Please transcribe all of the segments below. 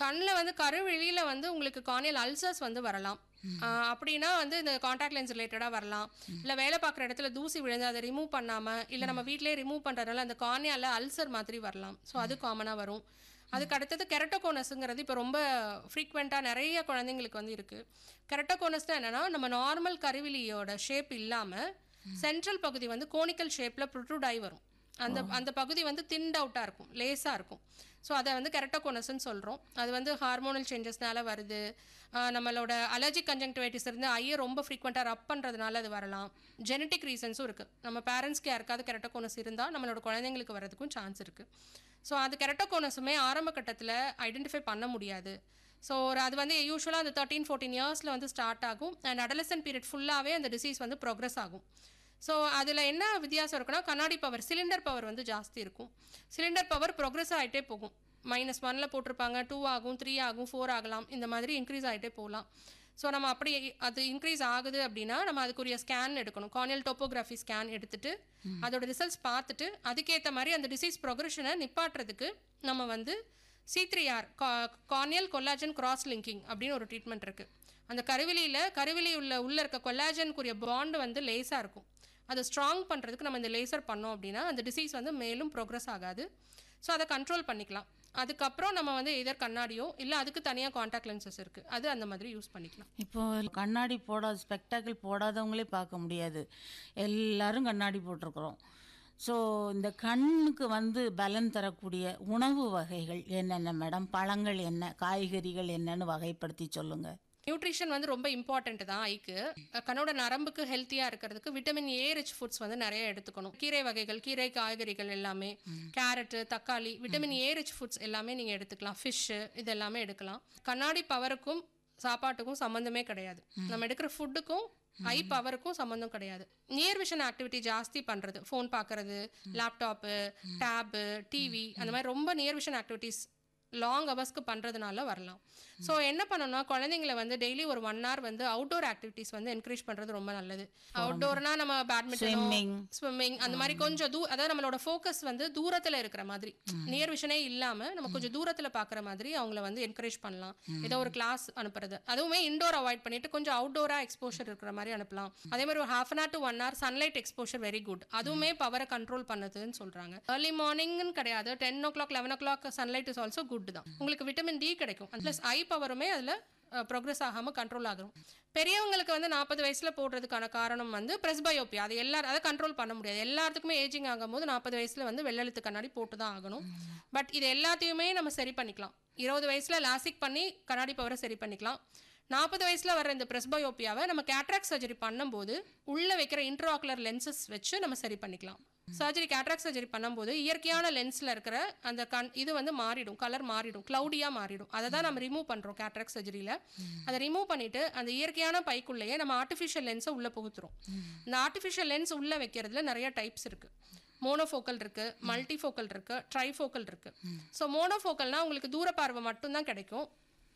கண்ணில் வந்து கருவிழியில் வந்து உங்களுக்கு கார்னியல் அல்சர்ஸ் வந்து வரலாம் ஆஹ் அப்படின்னா வந்து இந்த காண்டாக்ட் லென்ஸ் ரிலேட்டடாக வரலாம் இல்லை வேலை பார்க்குற இடத்துல தூசி விழுந்து அதை ரிமூவ் பண்ணாமல் இல்லை நம்ம வீட்டிலேயே ரிமூவ் பண்ணுறதுனால அந்த கார்னியால அல்சர் மாதிரி வரலாம் ஸோ அது காமனாக வரும் அதுக்கு அடுத்தது கெரட்டோகோனஸுங்கிறது இப்போ ரொம்ப ஃப்ரீக்வெண்ட்டாக நிறைய குழந்தைங்களுக்கு வந்து இருக்குது கெரட்டோகோனஸ்னால் என்னென்னா நம்ம நார்மல் கருவிலியோட ஷேப் இல்லாமல் சென்ட்ரல் பகுதி வந்து கோனிக்கல் ஷேப்பில் ப்ரொட்ரூட் ஆகி வரும் அந்த அந்த பகுதி வந்து தின்ட் அவுட்டாக இருக்கும் லேஸாக இருக்கும் ஸோ அதை வந்து கெரட்டோகோனஸ்ன்னு சொல்கிறோம் அது வந்து ஹார்மோனல் சேஞ்சஸ்னால வருது ஆஹ் நம்மளோட அலர்ஜிக் கன்ஜங்டிவைட்டிஸ் இருந்து ஐயை ரொம்ப ஃப்ரீக்வெண்ட்டாக ரப் பண்ணுறதுனால அது வரலாம் ஜெனட்டிக் ரீசன்ஸும் இருக்குது நம்ம பேரண்ட்ஸ்க்கு யாருக்காவது கெரட்டோகோனஸ் இருந்தால் நம்மளோட குழந்தைங்களுக்கு வரதுக்கும் சான்ஸ் இருக்குது ஸோ அது கெரட்டோகோனஸுமே ஆரம்ப கட்டத்தில் ஐடென்டிஃபை பண்ண முடியாது ஸோ ஒரு அது வந்து யூஸ்வலாக அந்த தேர்ட்டீன் ஃபோர்டீன் இயர்ஸில் வந்து ஸ்டார்ட் ஆகும் அண்ட் அடலசன் பீரியட் ஃபுல்லாகவே அந்த டிசீஸ் வந்து ப்ரோக்ரஸ் ஆகும் ஸோ அதில் என்ன வித்தியாசம் இருக்குன்னா கண்ணாடி பவர் சிலிண்டர் பவர் வந்து ஜாஸ்தி இருக்கும் சிலிண்டர் பவர் ப்ரோக்ரஸ் ஆகிட்டே போகும் மைனஸ் ஒனில் போட்டிருப்பாங்க டூ ஆகும் த்ரீ ஆகும் ஃபோர் ஆகலாம் இந்த மாதிரி இன்க்ரீஸ் ஆகிட்டே போகலாம் ஸோ நம்ம அப்படி அது இன்க்ரீஸ் ஆகுது அப்படின்னா நம்ம அதுக்குரிய ஸ்கேன் எடுக்கணும் கார்னியல் டோப்போகிராஃபி ஸ்கேன் எடுத்துட்டு அதோட ரிசல்ட்ஸ் பார்த்துட்டு அதுக்கேற்ற மாதிரி அந்த டிசீஸ் ப்ரொக்ரெஷனை நிப்பாட்டுறதுக்கு நம்ம வந்து C three R corneal collagen cross linking அப்படின்னு ஒரு ட்ரீட்மெண்ட் இருக்குது அந்த கருவிலியில் கருவிலி உள்ள உள்ளே இருக்க கொல்லாஜனுக்குரிய பாண்டு வந்து லேஸாக இருக்கும் அதை ஸ்ட்ராங் பண்ணுறதுக்கு நம்ம இந்த லேசர் பண்ணோம் அப்படின்னா அந்த டிசீஸ் வந்து மேலும் ப்ரோக்ரஸ் ஆகாது ஸோ அதை கண்ட்ரோல் பண்ணிக்கலாம் அதுக்கப்புறம் நம்ம வந்து எதர் கண்ணாடியோ இல்லை அதுக்கு தனியாக காண்டாக்ட் லென்சஸ் இருக்குது அது அந்த மாதிரி யூஸ் பண்ணிக்கலாம் இப்போ கண்ணாடி போடாத ஸ்பெக்டாக்கிள் போடாதவங்களே பார்க்க முடியாது எல்லாரும் கண்ணாடி போட்டிருக்கிறோம் ஸோ இந்த கண்ணுக்கு வந்து பலன் தரக்கூடிய உணவு வகைகள் என்னென்ன மேடம் பழங்கள் என்ன காய்கறிகள் என்னன்னு வகைப்படுத்தி சொல்லுங்கள் நியூட்ரிஷன் வந்து ரொம்ப இம்பார்ட்டன்ட் தான் ஐக்கு கண்ணோட நரம்புக்கு ஹெல்த்தியாக இருக்கிறதுக்கு விட்டமின் ஏ ரிச் ஃபுட்ஸ் வந்து நிறைய எடுத்துக்கணும் கீரை வகைகள் கீரை காய்கறிகள் எல்லாமே கேரட்டு தக்காளி விட்டமின் ஏ ரிச் ஃபுட்ஸ் எல்லாமே நீங்கள் எடுத்துக்கலாம் ஃபிஷ்ஷு இது எல்லாமே எடுக்கலாம் கண்ணாடி பவருக்கும் சாப்பாட்டுக்கும் சம்மந்தமே கிடையாது நம்ம எடுக்கிற ஃபுட்டுக்கும் ஐ பவருக்கும் சம்மந்தம் கிடையாது நியர் விஷன் ஆக்டிவிட்டி ஜாஸ்தி பண்ணுறது ஃபோன் பார்க்கறது லேப்டாப்பு டேபு டிவி அந்த மாதிரி ரொம்ப நியர் விஷன் ஆக்டிவிட்டீஸ் லாங் ஹவர்ஸ்க்கு பண்ணுறதுனால வரலாம் ஸோ என்ன பண்ணணும்னா குழந்தைங்களை வந்து டெய்லி ஒரு ஒன் ஹவர் வந்து அவுட்டோர் ஆக்டிவிட்டீஸ் வந்து என்கரேஜ் பண்ணுறது ரொம்ப நல்லது அவுட்டோர்னா நம்ம பேட்மிண்டன் Swimming. ஸ்விம்மிங் அந்த மாதிரி கொஞ்சம் தூ அதாவது நம்மளோட ஃபோக்கஸ் வந்து தூரத்தில் இருக்கிற மாதிரி நியர் விஷனே இல்லாமல் நம்ம கொஞ்சம் தூரத்தில் பார்க்குற மாதிரி அவங்கள வந்து என்கரேஜ் பண்ணலாம் ஏதோ ஒரு கிளாஸ் அனுப்புறது அதுவுமே இண்டோர் அவாய்ட் பண்ணிட்டு கொஞ்சம் அவுட்டோராக எக்ஸ்போஷர் இருக்கிற மாதிரி அனுப்பலாம் அதே மாதிரி ஒரு half an hour to one hour sunlight exposure very good அதுவுமே பவரை கண்ட்ரோல் பண்ணுதுன்னு சொல்கிறாங்க ஏர்லி மார்னிங்னு கிடையாது ten o'clock eleven o'clock sunlight is also good தான் உங்களுக்கு விட்டமின் டி கிடைக்கும் ப்ளஸ் ஐ பவருமே அதில் ப்ரோக்ரஸ் ஆகாமல் கண்ட்ரோல் ஆகும் பெரியவங்களுக்கு வந்து நாற்பது வயசில் போடுறதுக்கான காரணம் வந்து பிரஸ்பயோப்பியா அது எல்லாரும் அதை கண்ட்ரோல் பண்ண முடியாது எல்லாத்துக்குமே ஏஜிங் ஆகும்போது நாற்பது வயசில் வந்து வெள்ளெழுத்து கண்ணாடி போட்டு தான் ஆகணும் பட் இது எல்லாத்தையுமே நம்ம சரி பண்ணிக்கலாம் இருபது வயசில் லாசிக் பண்ணி கண்ணாடி பவரை சரி பண்ணிக்கலாம் நாற்பது வயசில் வர இந்த பிரஸ்பயோப்பியாவை நம்ம கேட்ராக் சர்ஜரி பண்ணும்போது உள்ளே வைக்கிற இன்ட்ரோஆக்குலர் லென்சஸ் வச்சு நம்ம சரி பண்ணிக்கலாம் சர்ஜரி கேட்ராக் சர்ஜரி பண்ணும்போது இயற்கையான லென்ஸில் இருக்கிற அந்த கண் இது வந்து மாறிடும் கலர் மாறிடும் க்ளவுடியாக மாறிடும் அதை தான் நம்ம ரிமூவ் பண்ணுறோம் கேட்ராக் சர்ஜரியில் அதை ரிமூவ் பண்ணிவிட்டு அந்த இயற்கையான பைக்குள்ளேயே நம்ம ஆர்டிஃபிஷியல் லென்ஸை உள்ளே புகுத்துறோம் இந்த ஆர்டிஃபிஷியல் லென்ஸ் உள்ளே வைக்கிறதுல நிறைய டைப்ஸ் இருக்குது மோனோஃபோக்கல் இருக்கு மல்டிஃபோக்கல் இருக்கு ட்ரைஃபோக்கல் இருக்கு ஸோ மோனோஃபோக்கல்னா உங்களுக்கு தூர பார்வை மட்டும்தான் கிடைக்கும்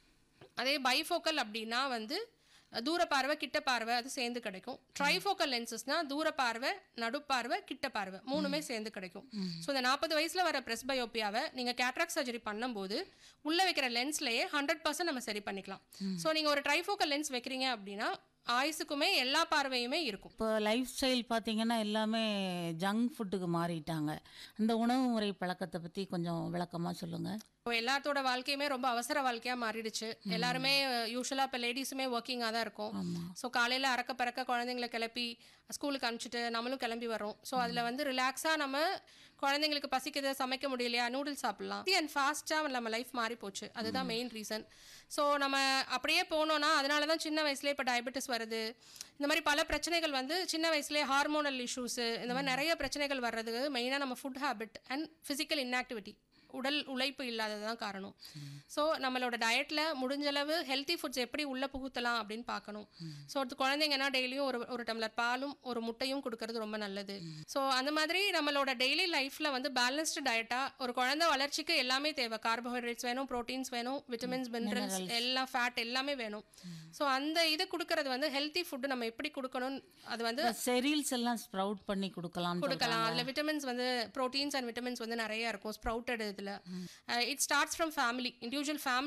அதே பைஃபோக்கல் அப்படின்னா வந்து தூர பார்வை கிட்ட பார்வை அது சேர்ந்து கிடைக்கும் ட்ரைஃபோக்கல் லென்சஸ்னா தூர பார்வை நடுப்பார்வை கிட்ட பார்வை மூணுமே சேர்ந்து கிடைக்கும் ஸோ இந்த நாற்பது வயசுல வர பிரஸ்பயோப்பியாவை நீங்க கேட்ராக் சர்ஜரி பண்ணும்போது உள்ள வைக்கிற லென்ஸ்லயே ஹண்ட்ரட் பர்சன்ட் நம்ம சரி பண்ணிக்கலாம் ஸோ நீங்க ஒரு ட்ரைஃபோக்கல் லென்ஸ் வைக்கிறீங்க அப்படின்னா ஆயுசுக்குமே எல்லா பார்வையுமே இருக்கும் இப்போ லைஃப் ஸ்டைல் பார்த்தீங்கன்னா எல்லாமே ஜங்க் ஃபுட்டுக்கு மாறிட்டாங்க அந்த உணவு முறை பழக்கத்தை பற்றி கொஞ்சம் விளக்கமாக சொல்லுங்கள் இப்போ எல்லாத்தோட வாழ்க்கையுமே ரொம்ப அவசர வாழ்க்கையா மாறிடுச்சு எல்லாருமே யூஸ்வலா இப்போ லேடிஸுமே ஒர்க்கிங்காக தான் இருக்கும் ஸோ காலையில அறக்க பறக்க குழந்தைங்களை கிளப்பி ஸ்கூலுக்கு அனுப்பிச்சிட்டு நம்மளும் கிளம்பி வரோம் ஸோ அதில் வந்து ரிலாக்ஸா நம்ம குழந்தைங்களுக்கு பசிக்குது சமைக்க முடியலையா நூடுல்ஸ் சாப்பிடலாம் அண்ட் ஃபாஸ்ட்டாக நம்ம லைஃப் மாறி போச்சு அதுதான் மெயின் ரீசன் ஸோ நம்ம அப்படியே போனோம்னா அதனால தான் சின்ன வயசுலேயே இப்போ டயபெட்டிஸ் வருது இந்த மாதிரி பல பிரச்சனைகள் வந்து சின்ன வயசுலேயே ஹார்மோனல் இஷ்யூஸு இந்த மாதிரி நிறைய பிரச்சனைகள் வர்றதுக்கு மெயினாக நம்ம food habit and physical inactivity உடல் உழைப்பு இல்லாதது தான் காரணம் ஸோ நம்மளோட டயட்டில் முடிஞ்சளவு ஹெல்த்தி ஃபுட்ஸ் எப்படி உள்ளே புகுத்தலாம் அப்படின்னு பார்க்கணும் ஸோ அது குழந்தைங்கன்னா டெய்லியும் ஒரு ஒரு டம்ளர் பாலும் ஒரு முட்டையும் கொடுக்கறது ரொம்ப நல்லது ஸோ அந்த மாதிரி நம்மளோட டெய்லி லைஃப்பில் வந்து பேலன்ஸ்டு டயட்டாக ஒரு குழந்தை வளர்ச்சிக்கு எல்லாமே தேவை கார்போஹைட்ரேட்ஸ் வேணும் ப்ரோட்டீன்ஸ் வேணும் விட்டமின்ஸ் மினரல்ஸ் எல்லாம் ஃபேட் எல்லாமே வேணும் ஸோ அந்த இது கொடுக்கறது வந்து ஹெல்த்தி ஃபுட்டு நம்ம எப்படி கொடுக்கணும் அது வந்து செரீல்ஸ் எல்லாம் ஸ்ப்ரவுட் பண்ணி கொடுக்கலாம் கொடுக்கலாம் அதில் விட்டமின்ஸ் வந்து ப்ரோட்டீன்ஸ் அண்ட் விட்டமின்ஸ் வந்து நிறைய இருக்கும் ஸ்ப்ரவுட்டட் இதில் it starts from family individual family